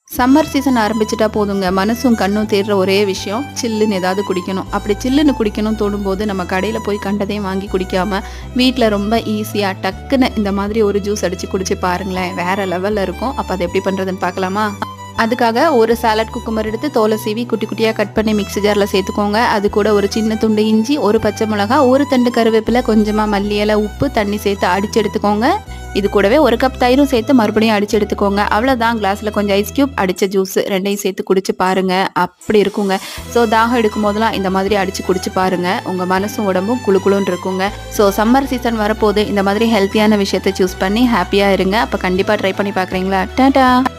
summer season ஆரம்பிச்சிட்டா போதுங்க மனசும் கண்ணும் தேடுற ஒரே விஷயம் சில்லுன்னு ஏதாவது குடிக்கணும் அப்படி சில்லுன்னு குடிக்கணும் தோணும்போது நம்ம கடையில் போய் கண்டதையும் வாங்கி குடிக்காம வீட்டில் ரொம்ப ஈஸியாக டக்குன்னு இந்த மாதிரி ஒரு ஜூஸ் அடித்து குடிச்சு பாருங்களேன் வேற லெவலில் இருக்கும் அப்போ அதை எப்படி பண்ணுறதுன்னு பார்க்கலாமா அதுக்காக ஒரு சாலட் குக்கும்பர் எடுத்து தோலை சீவி குட்டி குட்டியாக கட் பண்ணி மிக்ஸி ஜாரில் சேர்த்துக்கோங்க அது கூட ஒரு சின்ன துண்டு இஞ்சி ஒரு பச்சை மிளகா ஒரு தண்டு கருவேப்பிலை கொஞ்சமாக மல்லி இலை உப்பு தண்ணி சேர்த்து அடிச்சு எடுத்துக்கோங்க இது கூடவே ஒரு கப் தயிரும் சேர்த்து மறுபடியும் அடிச்சு எடுத்துக்கோங்க அவ்வளோதான் கிளாஸில் கொஞ்சம் ஐஸ் கியூப் அடித்த ஜூஸ் ரெண்டையும் சேர்த்து குடிச்சு பாருங்க அப்படி இருக்குங்க ஸோ தாகம் எடுக்கும் போதெல்லாம் இந்த மாதிரி அடிச்சு குடிச்சு பாருங்க உங்கள் மனசும் உடம்பும் குளு குளுன்னு இருக்குங்க ஸோ சம்மர் சீசன் வரப்போது இந்த மாதிரி ஹெல்த்தியான விஷயத்தை சூஸ் பண்ணி ஹாப்பியாக இருங்க அப்போ கண்டிப்பாக ட்ரை பண்ணி பார்க்குறீங்களா டாடா